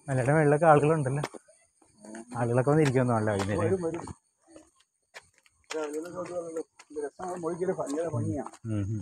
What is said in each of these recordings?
മലയുടെ മേളിലൊക്കെ ആളുകളുണ്ടല്ലോ ആളുകളൊക്കെ വന്നിരിക്കുന്നു നല്ല വൈകുന്നേരം വരും വരും രാവിലെ കൊണ്ട് വന്നത് ഇത് രസമാണ് മൊഴിക്കല് ഭയങ്കര ഭംഗിയാണ് ഉം, ഉം.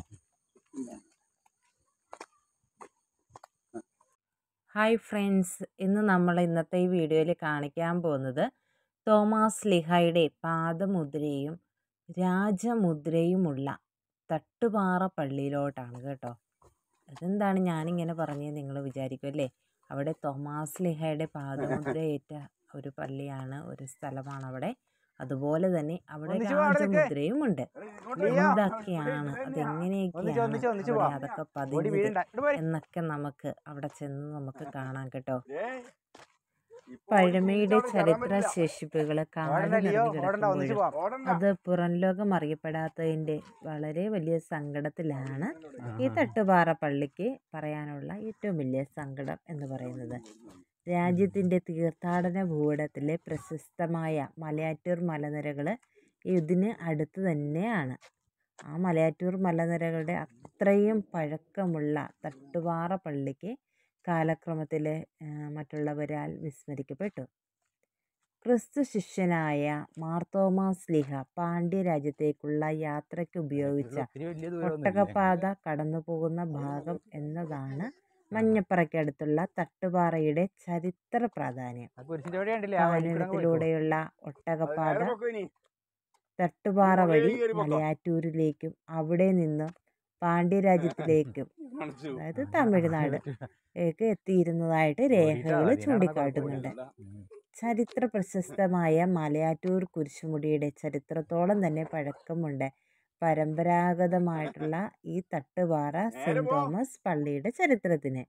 ഹായ് ഫ്രണ്ട്സ് ഇന്ന് നമ്മൾ ഇന്നത്തെ ഈ വീഡിയോയിൽ കാണിക്കാൻ പോകുന്നത് തോമാസ് ലിഹായുടെ പാദമുദ്രയും രാജമുദ്രയുമുള്ള തട്ടുപാറ പള്ളിയിലോട്ടാണ് കേട്ടോ അതെന്താണ് ഞാനിങ്ങനെ പറഞ്ഞത് നിങ്ങൾ വിചാരിക്കും അല്ലേ അവിടെ തോമാസ് ലിഹയുടെ പാദമുദ്ര ഏറ്റ ഒരു പള്ളിയാണ് ഒരു സ്ഥലമാണ് അവിടെ അതുപോലെ തന്നെ അവിടെ ഒന്നിച്ച് വാ, അവിടെ നിൽക്ക്. രാജമുദ്രയും ഉണ്ട് എന്തൊക്കെയാണ് ഒന്നിച്ച് അതെങ്ങനെയൊക്കെയാണ് ഒന്നിച്ച് ഒന്നിച്ച് അവിടെ വാ. അതൊക്കെ ഓടി പതിഞ്ഞത് വീഴണ്ട ഇങ്ങട് പോര്. എന്നൊക്കെ നമുക്ക് അവിടെ ചെന്ന് നമുക്ക് കാണാം കേട്ടോ ഏയ്, ഇപ്പൊ പഴമയുടെ ഓടിച്ച് കയറാൻ ചരിത്ര പറ്റില്ല. ശേഷിപ്പുകൾ കാട് ഓടണ്ട ലിയോ നിറഞ്ഞു ഓടണ്ട ഒന്നിച്ച് കിടക്കുമ്പോഴും പോവാം ഓടണ്ട. അത് പുറം ലോകം അറിയപ്പെടാത്തതിൻ്റെ വളരെ വലിയ സങ്കടത്തിലാണ് ഈ ആ. തട്ടുപാറ പള്ളിക്ക് പറയാനുള്ള ഏറ്റവും വലിയ സങ്കടം എന്ന് പറയുന്നത് രാജ്യത്തിൻ്റെ തീർത്ഥാടന ഭൂപടത്തിലെ പ്രശസ്തമായ മലയാറ്റൂർ മലനിരകൾ ഇതിന് അടുത്ത് തന്നെയാണ് ആ മലയാറ്റൂർ മലനിരകളുടെ അത്രയും പഴക്കമുള്ള തട്ടുപാറ പള്ളിക്ക് കാലക്രമത്തിൽ മറ്റുള്ളവരാൽ വിസ്മരിക്കപ്പെട്ടു ക്രിസ്തു ശിഷ്യനായ മാർത്തോമാസ് ലിഹ പാണ്ഡ്യരാജ്യത്തേക്കുള്ള യാത്രയ്ക്ക് ഉപയോഗിച്ച ഒത്തിരി വലിയ ദൂരമൊന്നുമില്ല. ഒട്ടകപ്പാത കടന്നുപോകുന്ന ഭാഗം എന്നതാണ് മഞ്ഞപ്പറയ്ക്കടുത്തുള്ള തട്ടുപാറയുടെ ചരിത്ര പ്രാധാന്യം ആ കുരിശിന്റെ വഴി കണ്ടില്ലേ ആ വഴിക്കൂടെ അങ്ങ് പോയിക്കോ. കാനനത്തിലൂടെയുള്ള അത് ഒട്ടകപ്പാത നേരെ പോക്കോ ഇനി. തട്ടുപാറ വഴി കയറി പോക്കോ. മലയാറ്റൂരിലേക്കും അവിടെ നിന്നും പാണ്ഡ്യരാജ്യത്തിലേക്കും കാണിച്ചു. അതായത് തമിഴ്നാട് ലേക്ക് എത്തിയിരുന്നതായിട്ട് രേഖകൾ അതിനാണ് ചൂണ്ടിക്കാട്ടുന്നുണ്ട് ഉം. ചരിത്ര പ്രശസ്തമായ മലയാറ്റൂർ കുരിശുമുടിയുടെ ചരിത്രത്തോളം തന്നെ പഴക്കമുണ്ട് പരമ്പരാഗതമായിട്ടുള്ള ഈ തട്ടുപാറ സെന്റ് തോമസ് പള്ളിയുടെ ചരിത്രത്തിന്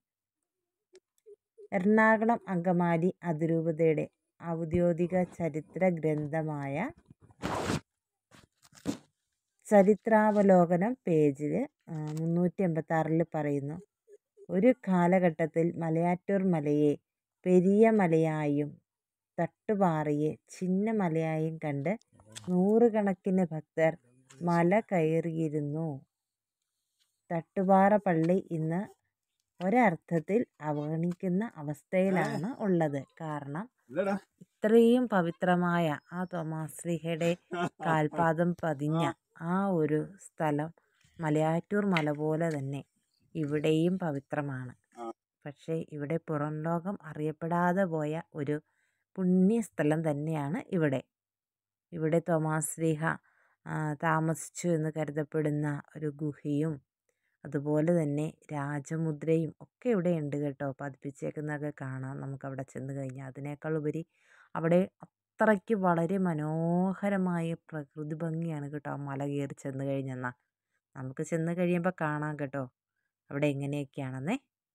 എറണാകുളം അങ്കമാലി അതിരൂപതയുടെ ഔദ്യോഗിക ചരിത്ര ഗ്രന്ഥമായ ചരിത്രാവലോകനം പേജിൽ മുന്നൂറ്റി എൺപത്തി ആറിൽ പറയുന്നു ഒരു കാലഘട്ടത്തിൽ മലയാറ്റൂർ മലയെ പെരിയ മലയായും തട്ടുപാറയെ ചിന്ന മലയായും കണ്ട് നൂറുകണക്കിന് ഭക്തർ മല കയറിയിരുന്നു തട്ടുപാറ പള്ളി ഇന്ന് ഒരർത്ഥത്തിൽ അവഗണിക്കുന്ന അവസ്ഥയിലാണ് ഉള്ളത് കാരണം ഇല്ലടാ. ഇത്രയും പവിത്രമായ ആ തോമാശ്രീഹയുടെ കാൽപാദം പതിഞ്ഞ ആ ഒരു സ്ഥലം മലയാറ്റൂർ മല പോലെ തന്നെ ഇവിടെയും പവിത്രമാണ് ആ. പക്ഷേ ഇവിടെ പുറം ലോകം അറിയപ്പെടാതെ പോയ ഒരു പുണ്യസ്ഥലം തന്നെയാണ് ഇവിടെ ഇവിടെ തോമാശ്രീഹ താമസിച്ചു എന്ന് കരുതപ്പെടുന്ന ഒരു ഗുഹയും അതുപോലെ തന്നെ രാജമുദ്രയും ഒക്കെ ഇവിടെ ഉണ്ട് കേട്ടോ പതിപ്പിച്ചേക്കുന്നതൊക്കെ കാണാം നമുക്ക് അവിടെ ചെന്ന് കഴിഞ്ഞാൽ അതിനേക്കാൾ ഉപരി അവിടെ അത്രയ്ക്ക് വളരെ മനോഹരമായ പ്രകൃതി ഭംഗിയാണ് കേട്ടോ ആ മല കയറി ചെന്ന് കഴിഞ്ഞെന്നാൽ നമുക്ക് ചെന്ന് കഴിയുമ്പോൾ കാണാം കേട്ടോ അവിടെ എങ്ങനെയൊക്കെയാണെന്നേ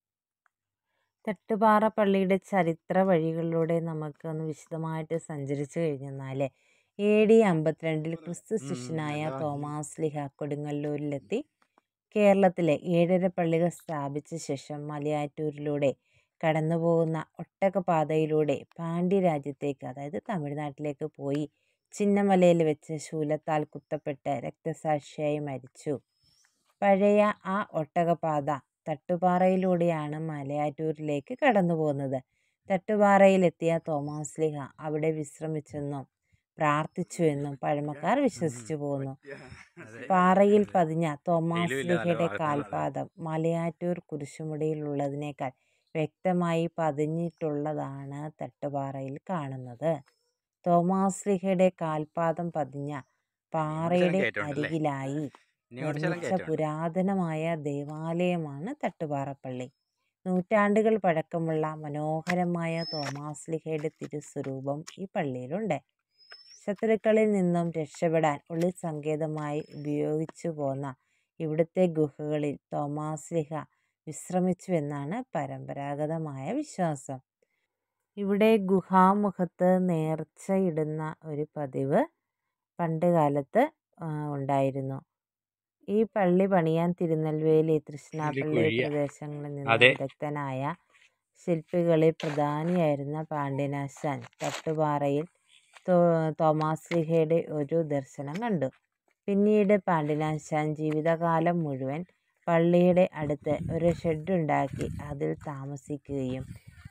തട്ടുപാറ പള്ളിയുടെ ചരിത്ര വഴികളിലൂടെ നമുക്ക് ഒന്ന് വിശദമായിട്ട് സഞ്ചരിച്ചു കഴിഞ്ഞെന്നാൽ എ ഡി അമ്പത്തിരണ്ടിൽ ക്രിസ്തു ശിഷ്യനായ തോമാസ് ലിഹ കൊടുങ്ങല്ലൂരിലെത്തി കേരളത്തിലെ ഏഴര പള്ളികൾ സ്ഥാപിച്ച ശേഷം മലയാറ്റൂരിലൂടെ കടന്നുപോകുന്ന ഒട്ടകപാതയിലൂടെ പാണ്ഡ്യരാജ്യത്തേക്ക് അതായത് തമിഴ്നാട്ടിലേക്ക് പോയി ചിന്നമലയിൽ വെച്ച് ശൂലത്താൽ കുത്തപ്പെട്ട് രക്തസാക്ഷിയായി മരിച്ചു പഴയ ആ ഒട്ടകപാത തട്ടുപാറയിലൂടെയാണ് മലയാറ്റൂരിലേക്ക് കടന്നു പോകുന്നത് തട്ടുപാറയിലെത്തിയ തോമാസ് ലിഹ അവിടെ വിശ്രമിച്ചെന്നും പ്രാർത്ഥിച്ചുവെന്നും പഴമക്കാർ വിശ്വസിച്ചു പോകുന്നു പാറയിൽ പതിഞ്ഞ തോമാസ് ലിഹയുടെ കാൽപാദം മലയാറ്റൂർ കുരിശുമുടിയിലുള്ളതിനേക്കാൾ വ്യക്തമായി പതിഞ്ഞിട്ടുള്ളതാണ് തട്ടുപാറയിൽ കാണുന്നത് തോമാസ് ലിഹയുടെ കാൽപാദം പതിഞ്ഞ പാറയുടെ കയറ്റമുണ്ടല്ലേ? അരികിലായി ഇനി അങ്ങോട്ട് ശകലം നിർമ്മിച്ച കയറ്റമുണ്ട്. പുരാതനമായ ദേവാലയമാണ് തട്ടുപാറപ്പള്ളി നൂറ്റാണ്ടുകൾ പഴക്കമുള്ള മനോഹരമായ തോമാസ് ലിഹയുടെ തിരുസ്വരൂപം ഈ പള്ളിയിലുണ്ട് ശത്രുക്കളിൽ നിന്നും രക്ഷപ്പെടാൻ ഒളി സങ്കേതമായി ഉപയോഗിച്ചു പോന്ന ഇവിടുത്തെ ഗുഹകളിൽ തോമാസ് ലിഹ വിശ്രമിച്ചുവെന്നാണ് പരമ്പരാഗതമായ വിശ്വാസം ഇവിടെ ഗുഹാമുഖത്ത് നേർച്ചയിടുന്ന ഒരു പതിവ് പണ്ട് കാലത്ത് ആ, ഉണ്ടായിരുന്നു ഈ പള്ളി പണിയാൻ തിരുനെൽവേലി തൃശ്ശിനാപ്പള്ളി കുഴിയാ. പ്രദേശങ്ങളിൽ നിന്ന് അതെ. വിദഗ്ധനായ ശില്പികളിൽ പ്രധാനിയായിരുന്ന പാണ്ഡ്യനാശാൻ തട്ടുപാറയിൽ തോ തോമാസ് ലിഹയുടെ ഒരു ദർശനം കണ്ടു പിന്നീട് പാണ്ഡ്യനാശാൻ ജീവിതകാലം മുഴുവൻ പള്ളിയുടെ അടുത്ത് ഒരു ഷെഡുണ്ടാക്കി അതിൽ താമസിക്കുകയും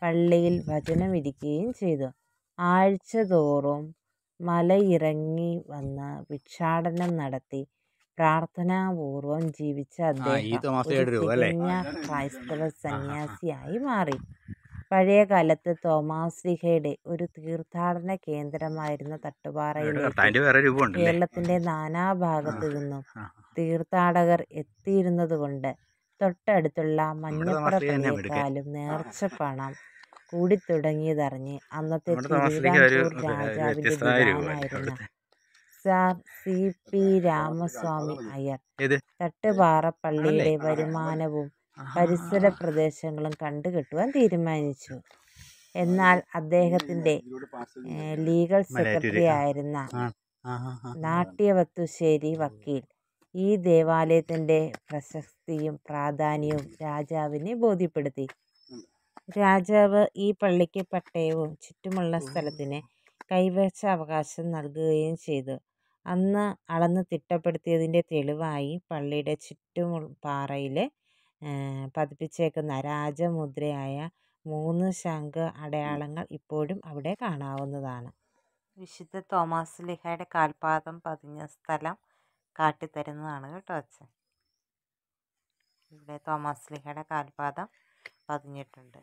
പള്ളിയിൽ വചനമിരിക്കുകയും ചെയ്തു ആഴ്ചതോറും മലയിറങ്ങി വന്ന് ഭിക്ഷാടനം നടത്തി പ്രാർത്ഥനാപൂർവം ജീവിച്ച ഈ അദ്ദേഹം തോമാസ്ലിഹയുടെ ഒരു രൂപം അല്ലേ? തികഞ്ഞ ക്രൈസ്തവ സന്യാസിയായി മാറി പഴയ കാലത്ത് തോമാശ്ലീഹയുടെ ഒരു തീർത്ഥാടന കേന്ദ്രമായിരുന്ന തട്ടുപാറയിലേക്ക് കർത്താവിന്റെ വേറെ രൂപമുണ്ടല്ലേ കേരളത്തിന്റെ നാനാഭാഗത്തു നിന്നും ആ, തീർത്ഥാടകർ എത്തിയിരുന്നതുകൊണ്ട് തൊട്ടടുത്തുള്ള മഞ്ഞപ്പുറ തോമാശ്ലീഹ തന്നെ പള്ളിയെക്കാളും നേർച്ചപ്പണം കൂടിത്തുടങ്ങിയതറിഞ്ഞ് അന്നത്തെ നമ്മുടെ തോമാശ്ലീഹ ഒരു തിരുവിതാംകൂർ ഒരു രാജാവിന്റെ വ്യത്യസ്തമായ രൂപമല്ലേ ദിവാനായിരുന്ന അവിടുത്തെ sir C P Ramaswami Iyer ഏത്? തട്ടുപാറ പള്ളിയുടെ ആണല്ലേ? വരുമാനവും ആ, പരിസര പ്രദേശങ്ങളും കണ്ടുകെട്ടുവാൻ തീരുമാനിച്ചു എന്നാൽ അദ്ദേഹത്തിന്റെ ഇതിലൂടെ പാസ് ചെയ്ത് ഏഹ്, ലീഗൽ മലയാറ്റൂര്. സെക്രട്ടറി ആയിരുന്ന ആ, ആ, ആ, ആ. നാട്യവത്തുശ്ശേരി വക്കീൽ ഈ ദേവാലയത്തിന്റെ പ്രശസ്തിയും പ്രാധാന്യവും രാജാവിനെ ബോധ്യപ്പെടുത്തി രാജാവ് ഈ പള്ളിക്ക് പട്ടയവും ചുറ്റുമുള്ള സ്ഥലത്തിന് കൈവശ അവകാശം നൽകുകയും ചെയ്തു അന്ന് അളന്ന് തിട്ടപ്പെടുത്തിയതിൻ്റെ തെളിവായി പള്ളിയുടെ ചുറ്റും പാറയിൽ പതിപ്പിച്ചേക്കുന്ന രാജമുദ്രയായ മൂന്ന് ശംഖ അടയാളങ്ങൾ ഇപ്പോഴും അവിടെ കാണാവുന്നതാണ് വിശുദ്ധ തോമസ് ലിഹയുടെ കാൽപാദം പതിഞ്ഞ സ്ഥലം കാട്ടിത്തരുന്നതാണ് കേട്ടോ അച്ഛൻ ഇവിടെ തോമസ് ലിഹയുടെ കാൽപാദം പതിഞ്ഞിട്ടുണ്ട്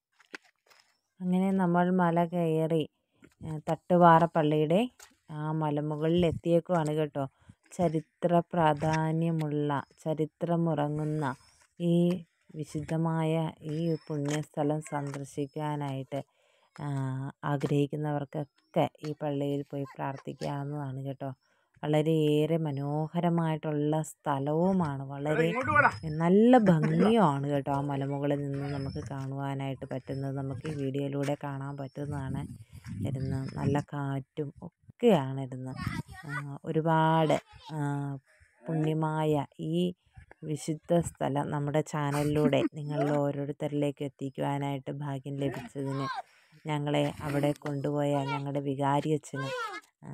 അങ്ങനെ നമ്മൾ മല കയറി ഏ, തട്ടുപാറ പള്ളിയുടെ ആ മലമുകളിൽ എത്തിയേക്കുവാണ് കേട്ടോ ചരിത്ര പ്രാധാന്യമുള്ള ചരിത്രമുറങ്ങുന്ന ഈ വിശുദ്ധമായ ഈ പുണ്യസ്ഥലം സന്ദർശിക്കാനായിട്ട് ആ, ആഗ്രഹിക്കുന്നവർക്കൊക്കെ ഈ പള്ളിയിൽ പോയി പ്രാർത്ഥിക്കാവുന്നതാണ് കേട്ടോ വളരെയേറെ മനോഹരമായിട്ടുള്ള സ്ഥലവുമാണ് വളരെ നല്ല ഭംഗിയുമാണ് കേട്ടോ ആ മലമുകളിൽ നിന്ന് നമുക്ക് കാണുവാനായിട്ട് പറ്റുന്നത് നമുക്ക് ഈ വീഡിയോയിലൂടെ കാണാൻ പറ്റുന്നതാണ് ഇരുന്ന് നല്ല കാറ്റും ഒക്കെയാണ് ഇരുന്ന് ആ, ഒരുപാട് ആ, പുണ്യമായ ഈ വിശുദ്ധ സ്ഥലം നമ്മുടെ ചാനലിലൂടെ നിങ്ങളിൽ ഓരോരുത്തരിലേക്ക് എത്തിക്കുവാനായിട്ട് ഭാഗ്യം ലഭിച്ചതിന് ഞങ്ങളെ അവിടെ കൊണ്ടുപോയ ഞങ്ങളുടെ വികാരി അച്ഛനും ആ,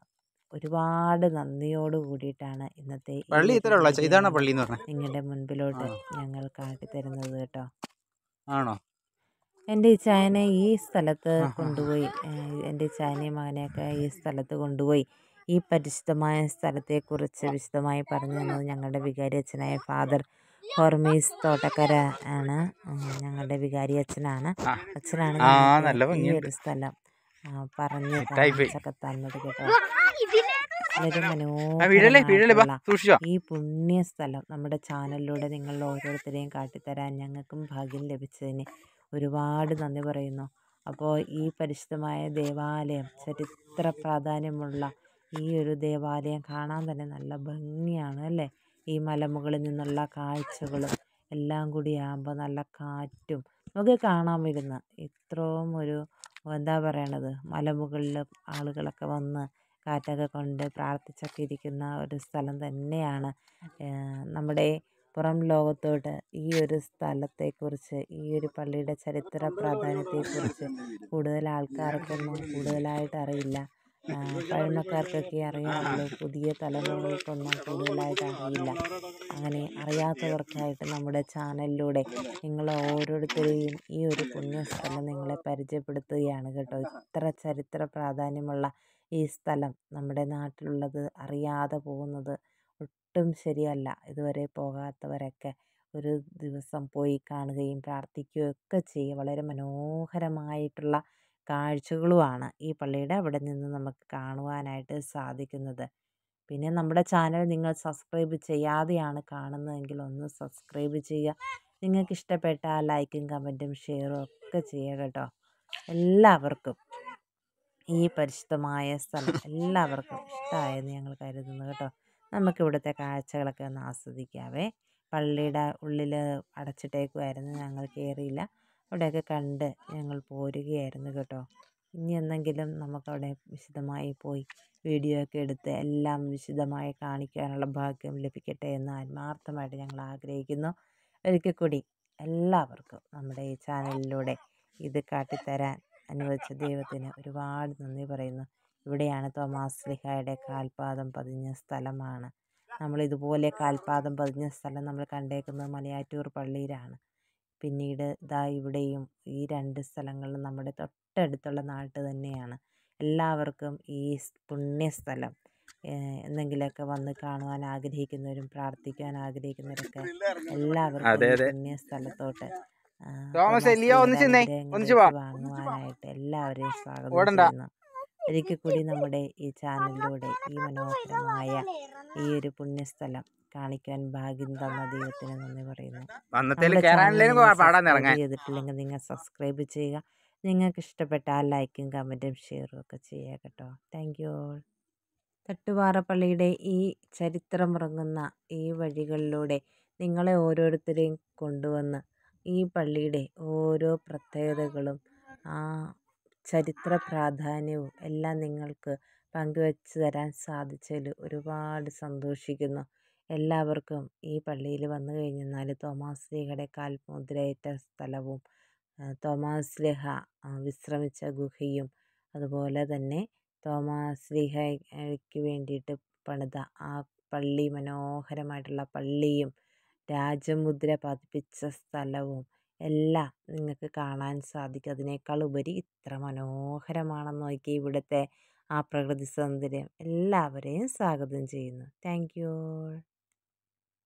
ഒരുപാട് നന്ദിയോട് കൂടിയിട്ടാണ് ഇന്നത്തെ ഈ പള്ളി ഒരു ഇത്ര ഉള്ള വീഡിയോ ഇതാണോ പള്ളി എന്ന് പറഞ്ഞത് നിങ്ങളുടെ മുൻപിലോട്ട് ആണോ? ഞങ്ങൾ കാട്ടിത്തരുന്നത് കേട്ടോ ആണോ എൻ്റെ ഇച്ചായനെ ഈ സ്ഥലത്ത് ആഹാ. കൊണ്ടുപോയി ഏഹ് എൻ്റെ ഇച്ചായനെയും മകനെയൊക്കെ ഈ സ്ഥലത്ത് കൊണ്ടുപോയി ഈ പരിശുദ്ധമായ സ്ഥലത്തെക്കുറിച്ച് വിശദമായി പറഞ്ഞു തന്നത് ഞങ്ങളുടെ വികാരി അച്ഛനായ ഫാദർ ഹോർമീസ് തോട്ടക്കര ആണ് ഉം, ഞങ്ങളുടെ വികാരി അച്ഛനാണ് ആ. അച്ഛനാണ് ആ, ഞങ്ങൾക്ക് നല്ല ഈ ഭംഗിയുണ്ട്. ഒരു സ്ഥലം ആ, പറഞ്ഞ് സെറ്റായിപ്പോയി. കാണിച്ചൊക്കെ തന്നത് കേട്ടോ വളരെ ആ വീഴല്ലേ വീഴല്ലേ ബാ മനോഹരമായിട്ടുള്ള സൂക്ഷിച്ചോ ഈ പുണ്യസ്ഥലം നമ്മുടെ ചാനലിലൂടെ നിങ്ങൾ ഓരോരുത്തരെയും കാട്ടിത്തരാൻ ഞങ്ങൾക്കും ഭാഗ്യം ലഭിച്ചതിന് ഒരുപാട് നന്ദി പറയുന്നു അപ്പോൾ ഈ പരിശുദ്ധമായ ദേവാലയം ചരിത്ര പ്രാധാന്യമുള്ള ഈ ഒരു ദേവാലയം കാണാൻ തന്നെ നല്ല ഭംഗിയാണ് അല്ലേ ഈ മലമുകളിൽ നിന്നുള്ള കാഴ്ചകളും എല്ലാം കൂടി ആകുമ്പോൾ നല്ല കാറ്റും നമുക്ക് കാണാൻ വരുന്ന ഇത്രയും ഒരു എന്താ പറയണത് മലമുകളിൽ ആളുകളൊക്കെ വന്ന് കാറ്റൊക്കെ കൊണ്ട് പ്രാർത്ഥിച്ചൊക്കെ ഇരിക്കുന്ന ഒരു സ്ഥലം തന്നെയാണ് ഏഹ് നമ്മുടെ പുറം ലോകത്തോട്ട് ഈ ഒരു സ്ഥലത്തെക്കുറിച്ച് ഈ ഒരു പള്ളിയുടെ ചരിത്ര പ്രാധാന്യത്തെക്കുറിച്ച് കൂടുതൽ ആൾക്കാർക്കൊന്നും കൂടുതലായിട്ട് അറിയില്ല ആ, പഴമക്കാർക്കൊക്കെ അറിയാവുള്ളൂ പുതിയ തലമുറകൾക്കൊന്നും കൂടുതലായിട്ട് അറിയില്ല അങ്ങനെ അറിയാത്തവർക്കായിട്ട് നമ്മുടെ ചാനലിലൂടെ നിങ്ങൾ ഓരോരുത്തരെയും ഈ ഒരു പുണ്യസ്ഥലം നിങ്ങളെ പരിചയപ്പെടുത്തുകയാണ് കേട്ടോ ഇത്ര ചരിത്ര പ്രാധാന്യമുള്ള ഈ സ്ഥലം നമ്മുടെ നാട്ടിലുള്ളത് അറിയാതെ പോകുന്നത് ഒട്ടും ശരിയല്ല ഇതുവരെ പോകാത്തവരൊക്കെ ഒരു ദിവസം പോയി കാണുകയും പ്രാർത്ഥിക്കുകയും ഒക്കെ ചെയ്യുക വളരെ മനോഹരമായിട്ടുള്ള കാഴ്ചകളുമാണ് ഈ പള്ളിയുടെ അവിടെ നിന്ന് നമുക്ക് കാണുവാനായിട്ട് സാധിക്കുന്നത് പിന്നെ നമ്മുടെ ചാനൽ നിങ്ങൾ സബ്സ്ക്രൈബ് ചെയ്യാതെയാണ് കാണുന്നതെങ്കിൽ ഒന്ന് സബ്സ്ക്രൈബ് ചെയ്യുക നിങ്ങൾക്ക് ഇഷ്ടപ്പെട്ട ലൈക്കും കമൻറ്റും ഷെയറും ഒക്കെ ചെയ്യുക കേട്ടോ എല്ലാവർക്കും ഈ പരിശുദ്ധമായ സ്ഥലം എല്ലാവർക്കും ഇഷ്ടമായെന്ന് ഞങ്ങൾ കരുതുന്നു കേട്ടോ നമുക്ക് ഇവിടുത്തെ കാഴ്ചകളൊക്കെ ഒന്ന് ആസ്വദിക്കാവേ പള്ളിയുടെ ഉള്ളിൽ അടച്ചിട്ടേക്കുമായിരുന്നു ഞങ്ങൾ കയറിയില്ല അവിടെയൊക്കെ കണ്ട് ഞങ്ങൾ പോരുകയായിരുന്നു കേട്ടോ ഇനി എന്നെങ്കിലും നമുക്കവിടെ വിശദമായി പോയി വീഡിയോ ഒക്കെ എടുത്ത് എല്ലാം വിശദമായി കാണിക്കാനുള്ള ഭാഗ്യം ലഭിക്കട്ടെ എന്ന് ആത്മാർത്ഥമായിട്ട് ഞങ്ങൾ ആഗ്രഹിക്കുന്നു ഒരിക്കൽ കൂടി എല്ലാവർക്കും നമ്മുടെ ഈ ചാനലിലൂടെ ഇത് കാട്ടിത്തരാൻ അനുവദിച്ച ദൈവത്തിന് ഒരുപാട് നന്ദി പറയുന്നു ഇവിടെയാണ് തോമാസ് ലിഹായുടെ കാൽപാദം പതിഞ്ഞ സ്ഥലമാണ് നമ്മൾ ഇതുപോലെ കാൽപാദം പതിഞ്ഞ സ്ഥലം നമ്മൾ കണ്ടേക്കുന്നത് മലയാറ്റൂർ പള്ളിയിലാണ് പിന്നീട് ദാ ഇവിടെയും ഈ രണ്ട് സ്ഥലങ്ങളിലും നമ്മുടെ തൊട്ടടുത്തുള്ള നാട്ട് തന്നെയാണ് എല്ലാവർക്കും ഈ സ് പുണ്യസ്ഥലം ഏഹ് എന്തെങ്കിലുമൊക്കെ വന്ന് കാണുവാൻ ആഗ്രഹിക്കുന്നവരും പ്രാർത്ഥിക്കാൻ ആഗ്രഹിക്കുന്നവരൊക്കെ എല്ലാവർക്കും അതെ, ഈ അതെ. പുണ്യ സ്ഥലത്തോട്ട് ആ, തോമസ് തോമാസ് എലിയോ, ഒന്ന് ലീഗയുടെ ചെന്നേ, അനുഗ്രഹങ്ങൾ ഒന്നിച്ച് വാ. വാങ്ങുവാനായിട്ട് എല്ലാവരെയും സ്വാഗതം ഓടണ്ട. ചെയ്യുന്നു ഒരിക്കൽ കൂടി നമ്മുടെ ഈ ചാനലിലൂടെ ഈ മനോഹരമായ ഈ ഒരു പുണ്യസ്ഥലം കാണിക്കാൻ ഭാഗ്യം തന്ന ദൈവത്തിന് നന്ദി പറയുന്നു വന്നത്തേല് നമ്മുടെ കേറാനില്ലേലും ചാനൽ നിങ്ങൾ പാടാൻ സബ്സ്ക്രൈബ് ഇറങ്ങാൻ ചെയ്തിട്ടില്ലെങ്കിൽ നിങ്ങൾ സബ്സ്ക്രൈബ് ചെയ്യുക നിങ്ങൾക്ക് ഇഷ്ടപ്പെട്ടാൽ ലൈക്കും കമൻറ്റും ഷെയറും ഒക്കെ ചെയ്യുക കേട്ടോ താങ്ക് യു ഓൾ തട്ടുപാറപ്പള്ളിയുടെ ഈ ചരിത്രമുറങ്ങുന്ന ഈ വഴികളിലൂടെ നിങ്ങളെ ഓരോരുത്തരെയും കൊണ്ടുവന്ന് ഈ പള്ളിയുടെ ഓരോ പ്രത്യേകതകളും ആ ചരിത്ര പ്രാധാന്യവും എല്ലാം നിങ്ങൾക്ക് പങ്കുവെച്ച് തരാൻ സാധിച്ചതിൽ ഒരുപാട് സന്തോഷിക്കുന്നു എല്ലാവർക്കും ഈ പള്ളിയിൽ വന്നു കഴിഞ്ഞെന്നാൽ തോമാസ് ലീഹയുടെ കാൽമുദ്രയേറ്റ സ്ഥലവും ആ, തോമാസ് ലീഹ ആ, വിശ്രമിച്ച ഗുഹയും അതുപോലെ തന്നെ തോമാസ് ലീഹയ്ക്ക് വേണ്ടിയിട്ട് പണിത ആ പള്ളി മനോഹരമായിട്ടുള്ള പള്ളിയും രാജമുദ്ര പതിപ്പിച്ച സ്ഥലവും എല്ലാം നിങ്ങൾക്ക് കാണാൻ സാധിക്കും അതിനേക്കാൾ ഉപരി ഇത്ര മനോഹരമാണെന്ന് നോക്കി ഇവിടുത്തെ ആ പ്രകൃതി സൗന്ദര്യം എല്ലാവരെയും സ്വാഗതം ചെയ്യുന്നു താങ്ക് യു